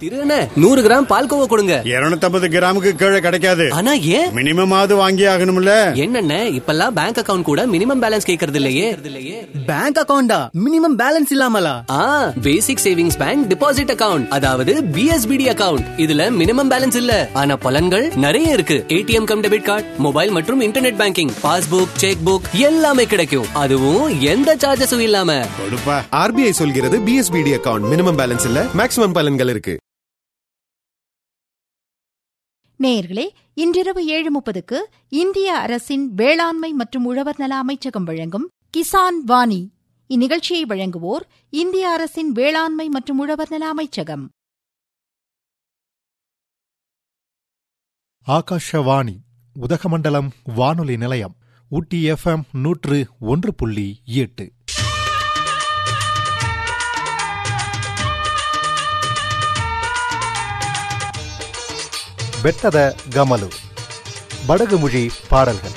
திரு அண்ணே நூறு கிராம் பால்கோவா கொடுங்க இருநூத்தம்பது கிராமுக்கு கீழே கிடைக்காது ஆனா ஏன் மினிமம் ஆவது வாங்கி ஆகணும்ல என்னண்ணே இப்பெல்லாம் பேங்க் அக்கவுண்ட் கூட மினிமம் பேலன்ஸ் கேக்குறது இல்லையே பேங்க் அக்கவுண்டா மினிமம் பேலன்ஸ் இல்லாமலா ஆ basic savings bank deposit account அதாவது பிஎஸ்பிடி அக்கவுண்ட் இதுல மினிமம் பேலன்ஸ் இல்ல ஆனா பலன்கள் நிறைய இருக்கு ATM cum debit card mobile மற்றும் internet banking passbook cheque book எல்லாமே கிடைக்கும் அதுவும் எந்த சார்ஜஸும் இல்லாம கொடுப்பா ஆர்பிஐ சொல்கிறது பிஎஸ்பிடி அக்கவுண்ட் மினிமம் பேலன்ஸ் இல்ல மேக்ஸிமம் பலன்கள் இருக்கு நேயர்களே இன்றிரவு ஏழு முப்பதுக்கு இந்திய அரசின் வேளாண்மை மற்றும் உழவர் நல அமைச்சகம் வழங்கும் கிசான் வாணி இந்நிகழ்ச்சியை வழங்குவோர் இந்திய அரசின் வேளாண்மை மற்றும் உழவர் நல அமைச்சகம் ஆகாஷவாணி உதகமண்டலம் வானொலி நிலையம் ஊட்டி எஃப்எம் நூற்று ஒன்று புள்ளி எட்டு ಬೆಟ್ಟದ ಗಮಲು ಬಡಗು மொழி பாடல்கள்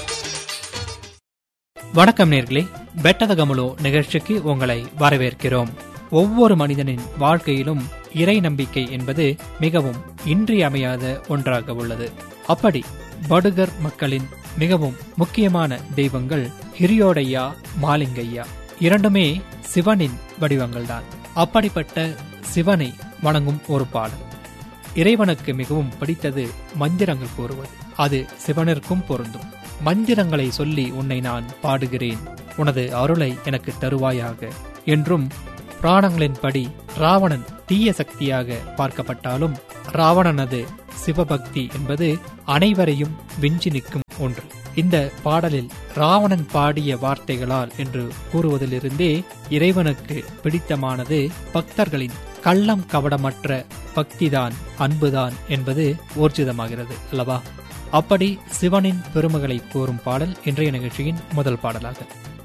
வணக்கம் நேர்களே பெட்டத கமலோ நிகழ்ச்சிக்கு உங்களை வரவேற்கிறோம் ஒவ்வொரு மனிதனின் வாழ்க்கையிலும் இறை நம்பிக்கை என்பது மிகவும் இன்றியமையாத ஒன்றாக உள்ளது அப்படி படுகர் மக்களின் மிகவும் முக்கியமான தெய்வங்கள் ஹிரியோடையா மாலிங்கையா இரண்டுமே சிவனின் வடிவங்கள்தான் அப்படிப்பட்ட சிவனை வணங்கும் ஒரு பாடல் இறைவனுக்கு மிகவும் பிடித்தது மந்திரங்கள் கூறுவது அது சிவனிற்கும் பொருந்தும் மந்திரங்களை சொல்லி உன்னை நான் பாடுகிறேன் உனது அருளை எனக்கு தருவாயாக என்றும் புராணங்களின்படி ராவணன் தீய சக்தியாக பார்க்கப்பட்டாலும் ராவணனது சிவபக்தி என்பது அனைவரையும் விஞ்சி நிற்கும் ஒன்று இந்த பாடலில் ராவணன் பாடிய வார்த்தைகளால் என்று கூறுவதிலிருந்தே இறைவனுக்கு பிடித்தமானது பக்தர்களின் கள்ளம் கவடமற்ற பக்திதான் அன்புதான் என்பது ஊர்ஜிதமாகிறது அல்லவா அப்படி சிவனின் பெருமைகளை கூறும் பாடல் இன்றைய நிகழ்ச்சியின் முதல் பாடலாக